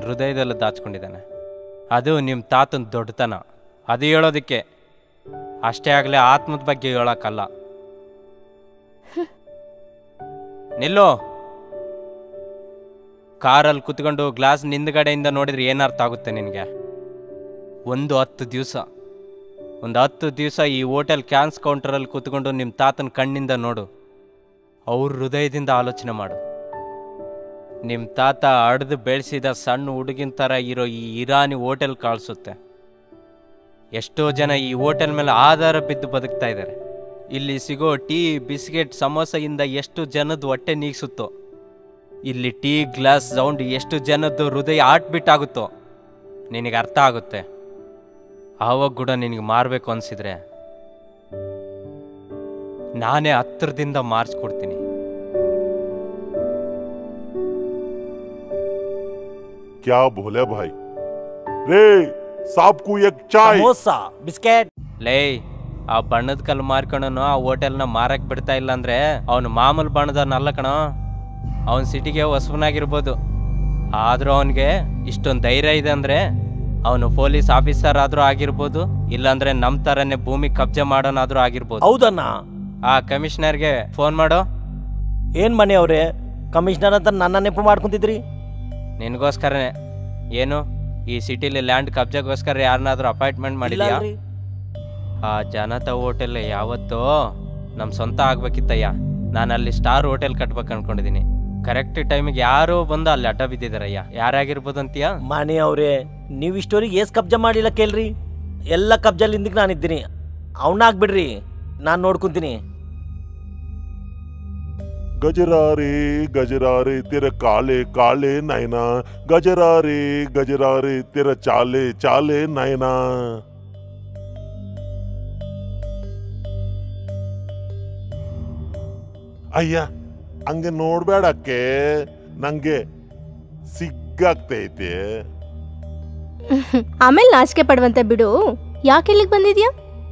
ಅವನ ಹೃದಯದಲ್ಲಿ ದಾಚ್ಕೊಂಡಿದ್ದಾನೆ ಅದು ನಿಮ್ಮ ತಾತನ ದೊಡ್ಡತನ ಅದು ಹೇಳೋದಕ್ಕೆ ಅಷ್ಟೇ ಆಗಲೇ ಆತ್ಮದ ಬಗ್ಗೆ ಹೇಳೋಕ್ಕಲ್ಲ ನಿಲ್ಲೋ ಕಾರಲ್ಲಿ ಕುತ್ಕೊಂಡು ಗ್ಲಾಸ್ ನಿಂದ್ಗಡೆಯಿಂದ ನೋಡಿದ್ರೆ ಏನರ್ಥ ಆಗುತ್ತೆ ನಿನಗೆ ಒಂದು ಹತ್ತು ದಿವಸ ಒಂದು ಹತ್ತು ದಿವಸ ಈ ಹೋಟೆಲ್ ಕ್ಯಾನ್ಸ್ ಕೌಂಟರಲ್ಲಿ ಕೂತ್ಕೊಂಡು ನಿಮ್ಮ ತಾತನ ಕಣ್ಣಿಂದ ನೋಡು ಅವ್ರ ಹೃದಯದಿಂದ ಆಲೋಚನೆ ಮಾಡು ನಿಮ್ಮ ತಾತ ಅಡ್ದು ಬೆಳೆಸಿದ ಸಣ್ಣ ಹುಡುಗಿನ ಥರ ಇರೋ ಈ ಇರಾನಿ ಹೋಟೆಲ್ ಕಾಣಿಸುತ್ತೆ ಎಷ್ಟೋ ಜನ ಈ ಹೋಟೆಲ್ ಮೇಲೆ ಆಧಾರ ಬಿದ್ದು ಬದುಕ್ತಾ ಇದ್ದಾರೆ ಇಲ್ಲಿ ಸಿಗೋ ಟೀ ಬಿಸ್ಕೆಟ್ ಸಮೋಸೆಯಿಂದ ಎಷ್ಟು ಜನದ ಹೊಟ್ಟೆ ನೀಗಿಸುತ್ತೋ ಇಲ್ಲಿ ಟೀ ಗ್ಲಾಸ್ ಸೌಂಡ್ ಎಷ್ಟು ಜನದ್ದು ಹೃದಯ ಆಟ್ ಬಿಟ್ಟಾಗುತ್ತೋ ನಿನಗೆ ಅರ್ಥ ಆಗುತ್ತೆ ಆವಾಗ ಕೂಡ ನಿನಗೆ ಮಾರಬೇಕು ಅನಿಸಿದ್ರೆ ನಾನೇ ಹತ್ರದಿಂದ ಮಾರಿಸ್ಕೊಡ್ತೀನಿ क्या बोले भाई रे साहब को एक चाय ಸಮೋಸ ಬಿಸ್ಕೆಟ್ ಲೇ ಆ ಬಣ್ಣದ ಕಲ್ಲು ಮಾರ್ಕೊಂಡನು ಆ ಹೋಟೆಲ್ನ ಮಾರಕ್ ಬಿಡ್ತಾ ಇಲ್ಲ ಅಂದ್ರೆ ಅವನು ಮಾಮೂಲು ಬಣ್ಣದವನಲ್ಲ ಕಣ ಅವನ್ ಸಿಟಿಗೆ ಹೊಸವನಾಗಿರ್ಬೋದು ಆದ್ರೂ ಅವನಿಗೆ ಇಷ್ಟೊಂದು ಧೈರ್ಯ ಇದೆ ಅಂದ್ರೆ ಅವನು ಪೊಲೀಸ್ ಆಫೀಸರ್ ಆದ್ರೂ ಆಗಿರ್ಬೋದು ಇಲ್ಲಾಂದ್ರೆ ನಮ್ ತರನೇ ಭೂಮಿ ಕಬ್ಜೆ ಮಾಡೋನಾದ್ರೂ ಆಗಿರ್ಬೋದು ಹೌದಣ್ಣ ಆ ಕಮಿಷನರ್ಗೆ ಫೋನ್ ಮಾಡೋ ಏನ್ ಮನೆ ಅವ್ರೆ ಕಮಿಷನರ್ ಅಂತ ನನ್ನ ನೆನಪು ಮಾಡ್ಕೊಂತಿದ್ರಿ ನಿನಗೋಸ್ಕರನೇ ಏನು ಈ ಸಿಟಿಲಿ ಲ್ಯಾಂಡ್ ಕಬ್ಜೆಗೋಸ್ಕರ ಯಾರನ್ನಾದ್ರೂ ಅಪಾಯಿಂಟ್ಮೆಂಟ್ ಮಾಡಿದ್ಯಾ ಇಲ್ಲಾಲ್ರಿ? ಆ ಜನತಾ ಹೋಟೆಲ್ ಯಾವತ್ತೋ ನಮ್ಮ ಸ್ವಂತ ಆಗ್ಬೇಕಿತ್ತಯ್ಯ ನಾನು ಅಲ್ಲಿ ಸ್ಟಾರ್ ಹೋಟೆಲ್ ಕಟ್ಬೇಕು ಅನ್ಕೊಂಡಿದ್ದೀನಿ ಕರೆಕ್ಟ್ ಟೈಮಿಗೆ ಯಾರೋ ಬಂದು ಅಲ್ಲಿ ಅಡ್ಡ ಬಿದ್ದಿದಾರಯ್ಯ ಯಾರಾಗಿರ್ಬೋದು ಅಂತೀಯಾ ಮನೆ ಅವ್ರೆ ನೀವು ಇಷ್ಟೋರಿಗೆ ಏಸ್ ಕಬ್ಜಾ ಮಾಡಿಲ್ಲ ಕೇಳ್ರಿ ಎಲ್ಲ ಕಬ್ಜಲ್ಲಿ ಹಿಂದಕ್ಕೆ ನಾನು ಇದ್ದೀನಿ ಅವನ್ನ ಆಗ್ಬಿಡ್ರಿ ನಾನು ನೋಡ್ಕೊಂತೀನಿ गजरा रे गजरा रे तेरा काले काले नैना गजरा रे गजरा रे तेरा चाले चाले नैना ಅಯ್ಯ ಹಂಗೆ ನೋಡ್ಬೇಡಕ್ಕೆ ನಂಗೆ ಸಿಗ್ಗಾಗ್ತೈತೆ ಆಮೇಲೆ ನಾಚಿಕೆ ಪಡುವಂತೆ ಬಿಡು ಯಾಕೆ ಇಲ್ಲಿಗೆ ಬಂದಿದ್ಯಾ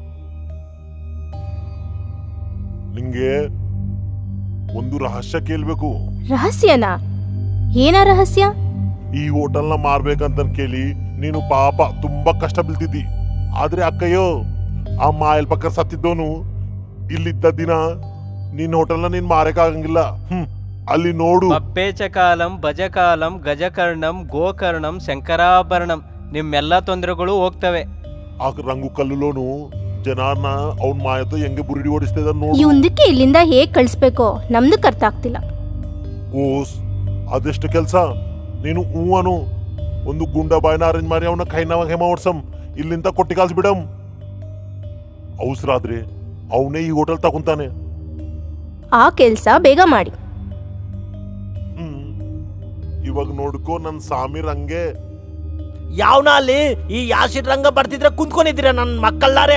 ನಿಂಗೆ ಒಂದು ರಹಸ್ಯ ಕೇಳ್ಬೇಕು ರಹಸ್ಯನಾ ಏನ ರಹಸ್ಯ ಈ ಹೋಟೆಲ್ನ ಮಾರ್ಬೇಕಂತ ಕೇಳಿ ನೀನು ಪಾಪ ತುಂಬಾ ಕಷ್ಟ ಬೀಳ್ತಿದ್ದಿ ಆದ್ರೆ ಅಕ್ಕಯ್ಯೋ ಆ ಮಾಯಲ್ ಪಕ್ಕ ಸತ್ತಿದ್ದೋನು ಇಲ್ಲಿದ್ದ ದಿನ ನಿನ್ ಹೋಟೆಲ್ನ ನೀನ್ ಮಾರಕ್ಕಾಗಂಗಿಲ್ಲ ಹ್ಮ್ ಅಲ್ಲಿ ನೋಡು ಪಪ್ಪೇಚಕಾಲಂ ಭಜಕಾಲಂ ಗಜಕರ್ಣಂ ಗೋಕರ್ಣಂ ಶಂಕರಾಭರಣಂ ನಿಮ್ಮೆಲ್ಲ ತೊಂದರೆಗಳು ಹೋಗ್ತವೆ ಆ ರಂಗು ಕಲ್ಲುಲೋನು ಜನಾರ್ನ ಅವ್ನ್ ಮಾಯతో ಹೆಂಗೆ ಬುರುಡಿ ಓಡಿಸ್ತಿದ ನೋಡು ಇವಂದಕ್ಕೆ ಇಲ್ಲಿಂದ ಹೇಗ್ ಕಳಿಸ್ಬೇಕೋ ನಮ್ದಕ್ಕೆ ಅರ್ಥ ಆಗ್ತಿಲ್ಲ ಓಸ್ ಅದೆಷ್ಟು ಕೆಲ್ಸ ನೀನು ಹೂ ಅನು ಒಂದು ಗುಂಡ ಬಾಯ್ನ ಅರೇಂಜ್ ಮಾಡಿ ಅವನ ಕೈನ ಹೇಮ ಓಡ್ಸಂ ಇಲ್ಲಿಂದ ಕೊಟ್ಟಿ ಕಾಲ್ಸ್ ಬಿಡಂ ಅವಸರಾದ್ರೆ ಅವನೇ ಈ ಹೋಟೆಲ್ ತಗೊಂತಾನೆ ಆ ಕೆಲ್ಸ ಬೇಗ ಮಾಡಿ ಹ್ಮ್ ಇವಾಗ ನೋಡ್ಕೋ ನನ್ ಸಾಮಿ ರಂಗೆ ಯಾವನ ಅಲ್ಲಿ ಈ ಯಾಸಿಡ್ ರಂಗ ಬರ್ತಿದ್ರೆ ಕುಂತ್ಕೊಂಡಿದ್ದೀರ ನನ್ನ ಮಕ್ಕಳಾರೆ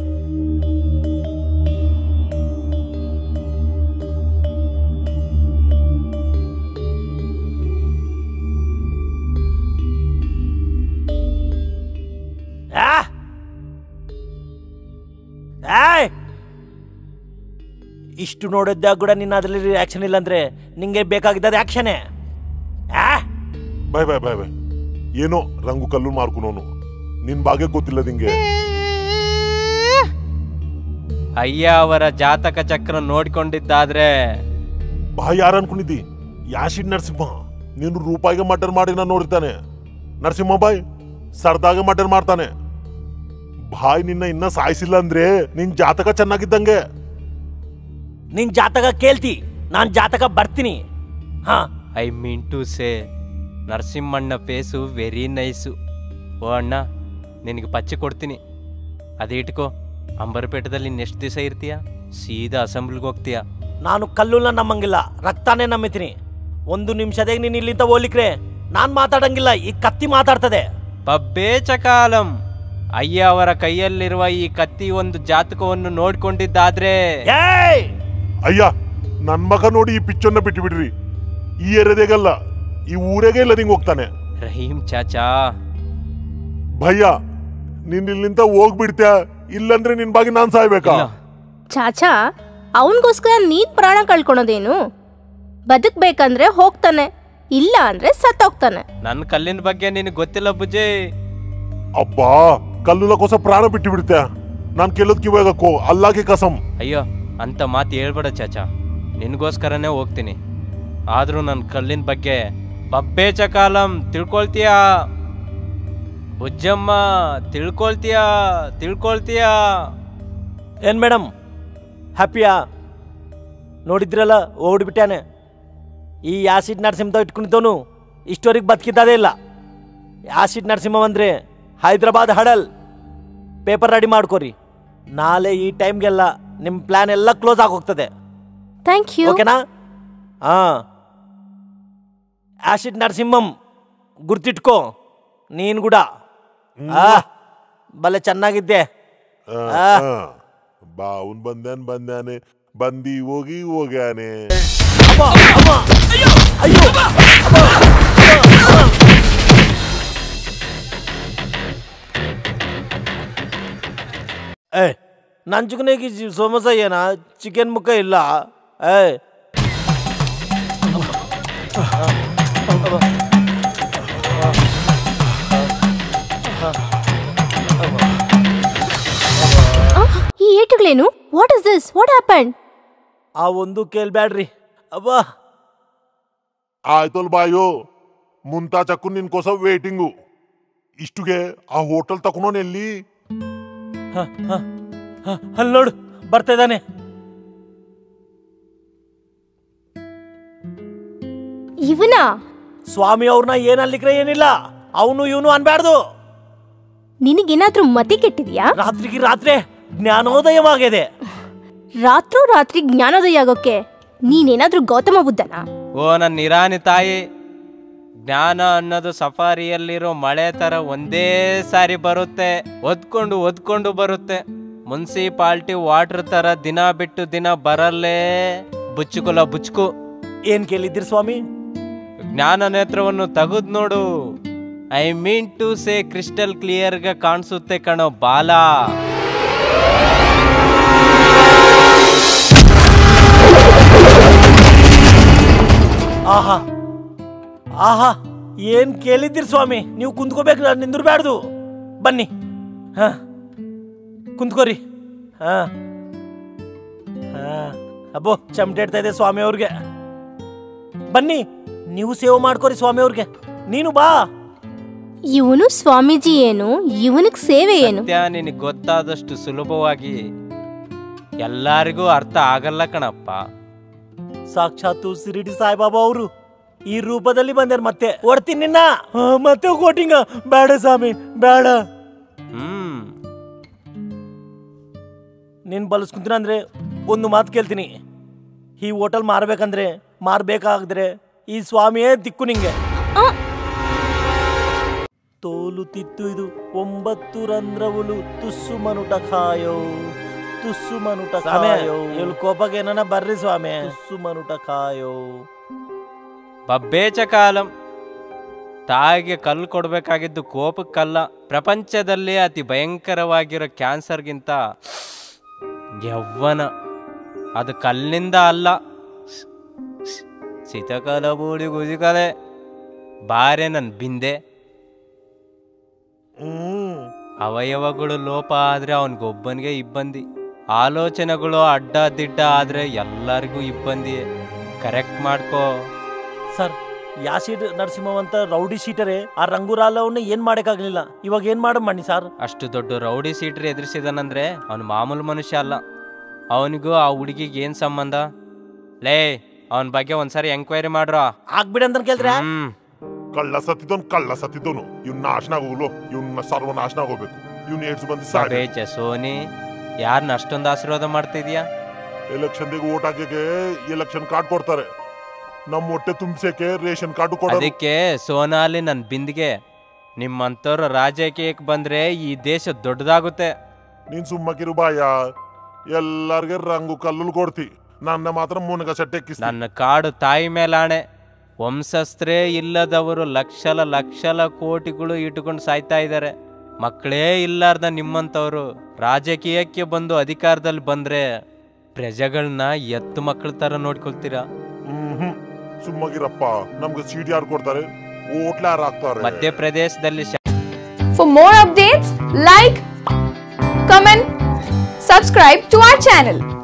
ಆ? ಏಯ್! ಇಷ್ಟು ನೋಡಿದ್ದಾಗ ಕೂಡ ನಿನ್ನ ಅದ್ರಲ್ಲಿ ರಿಯಾಕ್ಷನ್ ಇಲ್ಲ ಅಂದ್ರೆ ನಿಂಗೆ ಬೇಕಾಗಿದ್ದ ಆಕ್ಷನೇ ಆ ಬಾಯ್ ಬಾಯ್ ಬಾಯ್ ಬಾಯ್ ಏನೋ ರಂಗು ಕಲ್ಲು ಮಾರ್ಕೊನೋನು ನಿನ್ ಬಾಗೆ ಗೊತ್ತಿಲ್ಲ ನಿಂಗೆ ಅಯ್ಯ ಅವರ ಜಾತಕ ಚಕ್ರ ನೋಡ್ಕೊಂಡಿದ್ದಾದ್ರೆ ಬಾ ಯಾರು ಅನ್ಕೊಂಡಿದ್ದಿ ಯಾಶಿಡ್ ನರಸಿಂಹ ನೀನು ರೂಪಾಯಿಗೆ ಮರ್ಡರ್ ಮಾಡಿ ನಾನು ನೋಡಿರ್ತಾನೆ ನರಸಿಂಹ ಬಾಯ್ ಸರ್ದಾಗ ಮರ್ಡರ್ ಮಾಡ್ತಾನೆ ಬಾಯ್ ನಿನ್ನ ಇನ್ನ ಸಾಯಿಸಿಲ್ಲ ಅಂದ್ರೆ ನಿನ್ ಜಾತಕ ಚೆನ್ನಾಗಿದ್ದಂಗೆ ನಿನ್ ಜಾತಕ ಕೇಳ್ತಿ ನಾನ್ ಜಾತಕ ಬರ್ತೀನಿ ಹಾ ಐ ಮೀನ್ ಟು ಸೇ ನರಸಿಂಹಣ್ಣ ಫೇಸು ವೆರಿ ನೈಸು ಓ ಅಣ್ಣ ನಿನಗೆ ಪಚ್ಚಿ ಕೊಡ್ತೀನಿ ಅದೇ ಇಟ್ಕೋ ಅಂಬರಪೇಟದಲ್ಲಿ ಇನ್ನೆಷ್ಟು ದಿವಸ ಇರ್ತೀಯ ಸೀದಾ ಅಸೆಂಬ್ಲಿಗೆ ಹೋಗ್ತೀಯಾ ನಾನು ಕಲ್ಲುಲ್ಲ ನಮ್ಮಂಗಿಲ್ಲ ರಕ್ತಾನೇ ನಂಬಿತೀನಿ ಒಂದು ನಿಮಿಷದಾಗ ನೀನ್ ಇಲ್ಲಿಂದ ಹೋಗ್ಲಿಕ್ರೆ ನಾನ್ ಮಾತಾಡಂಗಿಲ್ಲ ಈ ಕತ್ತಿ ಮಾತಾಡ್ತದೆ ಪಬ್ಬೇಚಕಾಲಂ ಅಯ್ಯ ಅವರ ಕೈಯಲ್ಲಿರುವ ಈ ಕತ್ತಿ ಒಂದು ಜಾತಕವನ್ನು ನೋಡ್ಕೊಂಡಿದ್ದಾದ್ರೆ ಏಯ್ ಅಯ್ಯ ನನ್ ಮಗ ನೋಡಿ ಈ ಪಿಚ್ಚನ್ನ ಬಿಟ್ಟು ಬಿಡ್ರಿ ಈ ಏರಿಯಾದಾಗಲ್ಲ ಈ ಊರಾಗೆ ಇಲ್ಲ ನಿಂಗೆ ಹೋಗ್ತಾನೆ ರಹೀಂ ಚಾಚಾ ಭಯ್ಯ ನೀನ್ ಇಲ್ಲಿಂದ ಹೋಗ್ಬಿಡ್ತ್ಯಾ ಇಲ್ಲಂದ್ರೆ ನಿನ್ ಬಾಗಿ ನಾನ್ ಸಾಯ್ಬೇಕಾ ಇಲ್ಲ ಚಾಚಾ ಅವನಿಗೋಸ್ಕರ ನೀನ್ ಪ್ರಾಣ ಕಳ್ಕೊಳೋದೇನು ಬದುಕ್ಬೇಕಂದ್ರೆ ಹೋಗ್ತಾನೆ ಇಲ್ಲ ಅಂದ್ರೆ ಸತ್ತೋಗ್ತಾನೆ ನನ್ನ ಕಲ್ಲಿನ ಬಗ್ಗೆ ನಿನಗೆ ಗೊತ್ತಿಲ್ಲ ಬುಜ್ಜಿ ಅಬ್ಬಾ ಕಲ್ಲುಲ ಕೋಸ ಪ್ರಾಣ ಬಿಟ್ಟು ಬಿಡ್ತೆ ನಾನ್ ಕೇಳೋದ್ ಕಿವಾಗಕ್ಕೋ ಅಲ್ಲಾಗೆ ಕಸಂ ಅಯ್ಯೋ ಅಂತ ಮಾತು ಹೇಳ್ಬೇಡ ಚಾಚಾ ನಿನಗೋಸ್ಕರನೇ ಹೋಗ್ತೀನಿ ಆದರೂ ನನ್ನ ಕಲ್ಲಿನ ಬಗ್ಗೆ ಬಬ್ಬೇಚ ಕಾಲಂ ತಿಳ್ಕೊಳ್ತೀಯಾ ಬುಜ್ಜಮ್ಮ ತಿಳ್ಕೊಳ್ತೀಯಾ ತಿಳ್ಕೊಳ್ತೀಯಾ ಏನ್ ಮೇಡಮ್ ಹ್ಯಾಪಿಯಾ ನೋಡಿದ್ರಲ್ಲ ಓಡ್ಬಿಟ್ಟಾನೆ ಈ ಆಸಿಡ್ ನರಸಿಂಹ ಇಟ್ಕೊಂಡಿದ್ದವನು ಇಷ್ಟವರೆಗೆ ಬದುಕಿದ್ದದೇ ಇಲ್ಲ ಆಸಿಡ್ ನರಸಿಂಹ ಅಂದ್ರೆ ಹೈದ್ರಾಬಾದ್ ಹಡಲ್ ಪೇಪರ್ ರೆಡಿ ಮಾಡ್ಕೊರಿ ನಾಳೆ ಈ ಟೈಮ್ಗೆಲ್ಲ ನಿಮ್ಮ ಪ್ಲಾನ್ ಎಲ್ಲ ಕ್ಲೋಸ್ ಆಗೋಗ್ತದೆ ಥ್ಯಾಂಕ್ ಯು ಓಕೆನಾ ಹಾ ಆಸಿಡ್ ನರಸಿಂಹಂ ಗುರ್ತಿಟ್ಕೋ ನೀನ್ ಕೂಡ ಆ ಬಲೆ ಚೆನ್ನಾಗಿದ್ದೆ ಆ, ಆ. ಬಾ ಅವ್ನ್ ಬಂದ್ಯಾನ್ ಬಂದ್ಯಾನೆ ಬಂದಿ ಹೋಗಿ ಹೋಗ್ಯಾನೆ ಅಮ್ಮ, ಅಮ್ಮ, ಅಯ್ಯೋ ಅಯ್ಯೋ ಅಮ್ಮ, ಅಮ್ಮ, ಅಮ್ಮ. ಏ ನಂಚುಕನೆಗೆ ಸೋಮಸ ಏನ ಚಿಕನ್ ಮುಖ ಇಲ್ಲ ಏ ಈ ಏಟುಗಳೇನು what is this what happen ಆ ಒಂದು ಕೇಳ್ಬ್ಯಾಡ್ರಿ ಅಬ್ಬಾ ಆಯ್ತಲ್ ಬಾಯೋ ಮುಂತಾ ಚಕ್ಕು ನಿನ್ ಕೋಸ ವೇಟಿಂಗು ಇಷ್ಟುಗೆ ಆ ಹೋಟೆಲ್ ತಕೊಂಡೋನ್ ಎಲ್ಲಿ ಅಲ್ಲಿ ನೋಡು ಬರ್ತಾ ಇದ್ದಾನೆ ಇವನ ಸ್ವಾಮಿ ಅವ್ರನ್ನ ಏನಲ್ಲಿಕ್ರೆ ಏನಿಲ್ಲ ಅವನು ಇವನು ಅನ್ಬ್ಯಾಡ್ದು ನಿನಗೇನಾದ್ರೂ ಮತಿ ಕೆಟ್ಟಿದ್ಯಾ ರಾತ್ರಿಗೆ ರಾತ್ರಿ ಜ್ಞಾನೋದಯವಾಗಿದೆ ರಾತ್ರೋ ರಾತ್ರಿ ಜ್ಞಾನೋದಯ ಆಗೋಕೆ ನೀನೇನಾದ್ರೂ ಗೌತಮ ಬುದ್ಧನ ಓ ನನ್ನ ನಿರಾನಿ ತಾಯಿ ಜ್ಞಾನ ಅನ್ನೋದು ಸಫಾರಿಯಲ್ಲಿರೋ ಮಳೆ ತರ ಒಂದೇ ಸಾರಿ ಬರುತ್ತೆ ಒದ್ಕೊಂಡು ಒದ್ಕೊಂಡು ಬರುತ್ತೆ ಮುನ್ಸಿಪಾಲ್ಟಿ ವಾಟರ್ ತರ ದಿನ ಬಿಟ್ಟು ದಿನ ಬರಲ್ಲೇ ಬುಚ್ಚುಕುಲ ಬುಚ್ಕು ಏನ್ ಕೇಳಿದ್ದೀರಿ ಸ್ವಾಮಿ ಜ್ಞಾನ ನೇತ್ರವನ್ನು ತೆಗೆದು ನೋಡು I mean to say crystal ಕ್ಲಿಯರ್ಗೆ ಕಾಣಿಸುತ್ತೆ ಕಣೋ ಬಾಲ ಆಹಾ ಆಹಾ ಏನ್ ಕೇಳಿದ್ದೀರಿ ಸ್ವಾಮಿ ನೀವು ಕುಂತ್ಕೋಬೇಕು ನಾನು ನಿಂದಿರ್ಬ್ಯಾಡ್ದು ಬನ್ನಿ ಹ ಕುಂತ್ಕೋರಿ ಹ ಹ ಅಬ್ಬೋ ಚಮಟೆ ಇಡ್ತಾ ಇದೆ ಸ್ವಾಮಿ ಅವ್ರಿಗೆ ಬನ್ನಿ ನೀವು ಸೇವೆ ಮಾಡ್ಕೋರಿ ಸ್ವಾಮಿ ಅವ್ರಿಗೆ ನೀನು ಬಾ ಇವನು ಸ್ವಾಮೀಜಿ ಏನು ಇವನಿಗೆ ಸೇವೆ ಏನು ಸತ್ಯ ನಿನಗೆ ಗೊತ್ತಾದಷ್ಟು ಸುಲಭವಾಗಿ ಎಲ್ಲರಿಗೂ ಅರ್ಥ ಆಗಲ್ಲ ಕಣಪ್ಪ ಸಾಕ್ಷಾತ್ತು ಸಿರಿಡಿ ಸಾಯಿಬಾಬಾ ಅವರು ಈ ರೂಪದಲ್ಲಿ ಬಂದಾರ ಮತ್ತೆ ಓಡ್ತೀನಿ ನಿನ್ನ ಹ, ಮತ್ತೆ ಕೋಟಿಂಗ ಬೇಡ ಸ್ವಾಮಿ ಬೇಡ ಹ್ಮ್ ನೀನ್ ಬಲಸ್ಕೊಂತೀನಿ ಅಂದ್ರೆ ಒಂದು ಮಾತು ಕೇಳ್ತೀನಿ ಈ ಹೋಟೆಲ್ ಮಾರ್ಬೇಕಂದ್ರೆ ಮಾರ್ಬೇಕಾದ್ರೆ ಈ ಸ್ವಾಮಿಯೇ ದಿಕ್ಕು ನಿಂಗೆ ಆ, ತೋಲು ತಿತ್ತು ಇದು ಒಂಬತ್ತು ರಂಧ್ರವುಲು ತುಸ್ಸು ಮನುಟ ಖಾಯೋ ತುಸ್ಸು ಮನುಟ ಖಾಯೋ ಇಲ್ಲಿ ಕೋಪಕ್ಕೆ ಏನನ ಬರ್ರಿ ಸ್ವಾಮಿ ತುಸ್ಸು ಮನುಟ ಖಾಯೋ ಬಬ್ಬೇಚ ಕಾಲಂ ತಾಯಿಗೆ ಕಲ್ಲು ಕೊಡಬೇಕಾಗಿದ್ದು ಕೋಪಕ್ಕಲ್ಲ ಪ್ರಪಂಚದಲ್ಲಿ ಅತಿ ಭಯಂಕರವಾಗಿರೋ ಕ್ಯಾನ್ಸರ್ಗಿಂತ ಯವ್ವನ ಅದು ಕಲ್ಲಿಂದ ಅಲ್ಲ ಸಿತಕಲ ಬೂಡಿ ಗುಜಿಕಲೆ ಬಾರೆ ನನ್ನ ಬಿಂದೆ ಹ್ಮ್ ಅವಯವಗಳು ಲೋಪ ಆದ್ರೆ ಅವನಿಗೊಬ್ಬನಿಗೆ ಇಬ್ಬಂದಿ ಆಲೋಚನೆಗಳು ಅಡ್ಡ ದಿಡ್ಡ ಆದ್ರೆ ಎಲ್ಲರಿಗೂ ಇಬ್ಬಂದಿಯೇ ಕರೆಕ್ಟ್ ಮಾಡ್ಕೋ ಸರ್ ಯಾಸಿಡ್ ನರಸಿಂಹವಂತ ರೌಡಿ ಶೀಟರೇ ಆ ರಂಗುರಾಲವನ್ನ ಏನ್ ಮಾಡಕ್ಕಾಗ್ಲಿಲ್ಲ ಇವಾಗ ಏನ್ ಮಾಡ ಮಣ್ಣಿ ಸರ್ ಅಷ್ಟು ದೊಡ್ಡ ರೌಡಿ ಸೀಟ್ರ್ ಎದುರಿಸಿದನಂದ್ರೆ ಅವನು ಮಾಮೂಲು ಮನುಷ್ಯ ಅಲ್ಲ ಅವನಿಗೂ ಆ ಹುಡುಗಿಗೆ ಏನ್ ಸಂಬಂಧ ಲೇ ಅವನ ಬಗ್ಗೆ ಒಂದ್ಸರಿ ಎಂಕ್ವೈರಿ ಮಾಡ್ರೋ ಆಗ್ಬಿಡಿ ಅಂತ ಕೇಳ್ದ್ರೆ ಹ್ಮ್ ಕಳ್ಳ ಸತ್ತಿದ್ದವನ್ ಕಳ್ಳ ಸತ್ತಿದ್ದವನು ಇವ್ನ ನಾಶನಾಗ ಹೋಗ್ಲು ಇವ್ನ ಸರ್ವನಾಶನಾಗ ಹೋಗ್ಬೇಕು ಇವ್ನ ಏಡ್ಸ್ ಬಂದು ಸಾಯ್ಬೇಕು ಬೇಚ ಸೋನಿ ಯಾರನ್ನ ಅಷ್ಟೊಂದು ಆಶೀರ್ವಾದ ಮಾಡ್ತಿದ್ಯಾ ಎಲೆಕ್ಷನ್ಗೆ ಓಟ್ ಹಾಕಕ್ಕೆ ಎಲೆಕ್ಷನ್ ಕಾರ್ಡ್ ಕೊಡ್ತಾರೆ ನಮ್ಮ ಹೊಟ್ಟೆ ತುಂಬಿಸಕ್ಕೆ ರೇಷನ್ ಕಾರ್ಡು ಕೊಡೋದು ಅದಕ್ಕೆ ಸೋನಾಲಿ ನನ್ನ ಬಿಂದಿಗೆ ನಿಮ್ಮಂಥವ್ರು ರಾಜಕೀಯಕ್ಕೆ ಬಂದ್ರೆ ಈ ದೇಶ ದೊಡ್ಡದಾಗುತ್ತೆ ನೀನ್ ಸುಮ್ಮಕಿರು ಬಾಯ ಎಲ್ಲಾರ್ಗೆ ರಂಗು ಕಲ್ಲು ಕೊಡ್ತಿ ನನ್ನ ಮಾತ್ರ ಮುನಗ ಸಟ್ಟೆಕ್ಕಿಸ್ತಿ ನನ್ನ ಕಾಡು ತಾಯಿ ಮೇಲಾಣೆ ವಂಶಸ್ಥರೇ ಇಲ್ಲದವರು ಲಕ್ಷಲ ಲಕ್ಷಲ ಕೋಟಿಗಳು ಇಟ್ಕೊಂಡು ಸಾಯ್ತಾ ಇದ್ದಾರೆ ಮಕ್ಕಳೇ ಇಲ್ಲಾರ್ದ ನಿಮ್ಮಂಥವ್ರು ರಾಜಕೀಯಕ್ಕೆ ಬಂದು ಅಧಿಕಾರದಲ್ಲಿ ಬಂದ್ರೆ ಪ್ರಜೆಗಳನ್ನ ಎತ್ತು ಮಕ್ಕಳ ತರ ನೋಡ್ಕೊಳ್ತೀರಾ ಹ್ಮ್ ಸುಮ್ಮಗಿರಪ್ಪ ನಮ್ಗೆ ಸೀಟ್ ಯಾರು ಕೊಡ್ತಾರೆ ಓಟ್ಲ ಯಾರು ಹಾಕ್ತಾರೆ ಮಧ್ಯಪ್ರದೇಶದಲ್ಲಿ ಶ- For more updates, like, comment, subscribe to our channel.